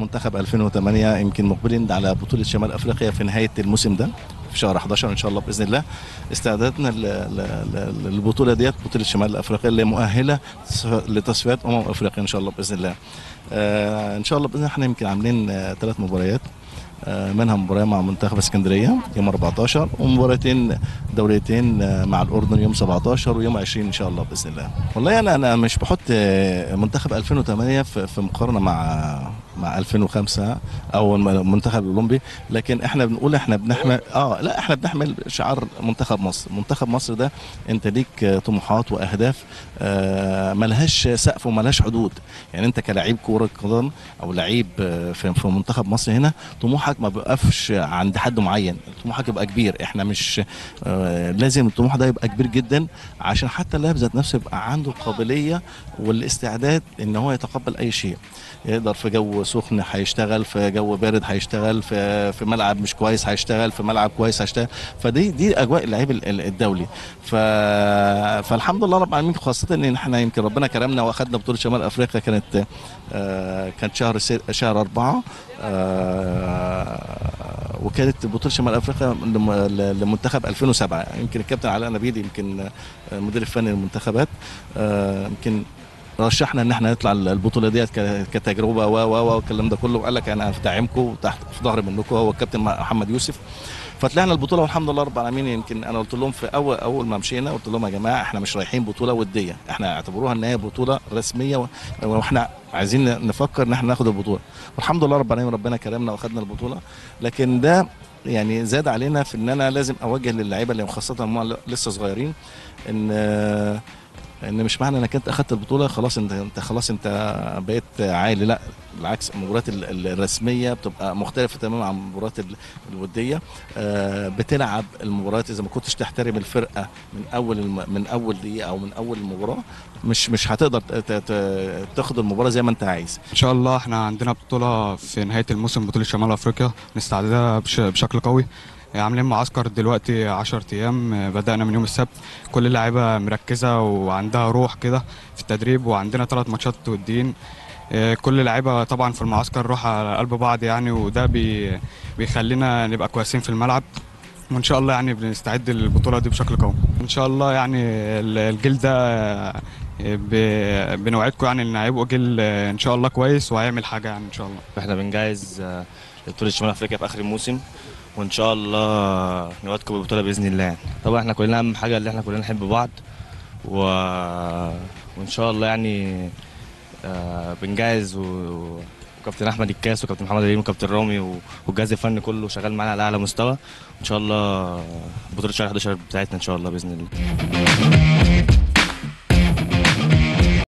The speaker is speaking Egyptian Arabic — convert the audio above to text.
منتخب 2008 يمكن مقبلين على بطوله شمال افريقيا في نهايه الموسم ده في شهر 11 ان شاء الله باذن الله استعدادنا ل- ل- ل- للبطوله ديت بطوله شمال افريقيا اللي مؤهله لتصفيات امم افريقيا ان شاء الله باذن الله آه ان شاء الله باذن الله احنا يمكن عاملين ثلاث مباريات آه، منها مباراه مع منتخب اسكندريه يوم 14 ومباراتين دوليتين آه، مع الاردن يوم 17 ويوم 20 ان شاء الله باذن الله. والله انا انا مش بحط آه، منتخب 2008 في في مقارنه مع مع 2005 او المنتخب الاولمبي لكن احنا بنقول احنا بنحمل اه لا احنا بنحمل شعار منتخب مصر، منتخب مصر ده انت ليك آه، طموحات واهداف آه، ملهاش سقف وملهاش حدود، يعني انت كلاعب كوره قدم او لعيب آه، في في منتخب مصر هنا طموحك ما بيقفش عند حد معين طموحك يبقى كبير احنا مش آه، لازم الطموح ده يبقى كبير جدا عشان حتى اللاعب ذات نفسه يبقى عنده القابليه والاستعداد ان هو يتقبل اي شيء يقدر في جو سخن هيشتغل في جو بارد هيشتغل في في ملعب مش كويس هيشتغل في ملعب كويس هيشتغل فدي دي اجواء اللعيب ال- ال- الدولي ف... فالحمد لله رب العالمين خاصه ان احنا يمكن ربنا كرمنا واخدنا بطوله شمال افريقيا كانت آه، كانت شهر س... شهر أربعة آه، وكانت بطوله شمال افريقيا لم- ل- لمنتخب 2007 يمكن الكابتن علاء نبيل يمكن آه، المدير الفني للمنتخبات آه، يمكن رشحنا ان احنا نطلع البطوله ديت ك- كتجربه و و و الكلام ده كله وقال لك انا في داعمكم وتحت في ظهر منكم هو الكابتن محمد يوسف فطلعنا البطوله والحمد لله رب العالمين يمكن انا قلت لهم في اول اول ما مشينا قلت لهم يا جماعه احنا مش رايحين بطوله وديه احنا اعتبروها ان هي بطوله رسميه و- واحنا عايزين نفكر ان احنا ناخد البطوله والحمد لله رب العالمين ربنا كرمنا واخدنا البطوله لكن ده يعني زاد علينا في ان انا لازم اوجه للعيبه اللي خاصه هم لسه صغيرين ان ان مش معنى انك انت اخدت البطوله خلاص انت انت خلاص انت بقيت عالي لا بالعكس المباريات ال- ال- الرسميه بتبقى مختلفه تماما عن المباريات ال- الوديه آه، بتلعب المباريات اذا ما كنتش تحترم الفرقه من اول الم- من اول دقيقه او من اول المباراه مش مش هتقدر ت- ت- ت- تاخد المباراه زي ما انت عايز ان شاء الله احنا عندنا بطوله في نهايه الموسم بطوله شمال افريقيا نستعدها بش- بشكل قوي عاملين معسكر دلوقتي 10 ايام بدانا من يوم السبت كل اللعيبه مركزه وعندها روح كده في التدريب وعندنا ثلاث ماتشات وديين اه، كل اللعيبه طبعا في المعسكر روح على قلب بعض يعني وده بي بيخلينا نبقى كويسين في الملعب وان شاء الله يعني بنستعد للبطوله دي بشكل قوي ان شاء الله يعني ال- الجيل ده اه، ب- بنوعدكم يعني ان هيبقوا جيل اه، ان شاء الله كويس وهيعمل حاجه يعني ان شاء الله احنا بنجهز آه، لبطولة شمال افريقيا في اخر الموسم وان شاء الله نوعدكم بالبطولة باذن الله يعني. طبعا احنا كلنا اهم حاجة اللي احنا كلنا نحب بعض و... وان شاء الله يعني آه، بنجهز و... وكابتن احمد الكاس وكابتن محمد ريم وكابتن رامي و- والجهاز الفني كله شغال معانا على اعلى مستوى ان شاء الله بطولة شهر 11 بتاعتنا ان شاء الله باذن الله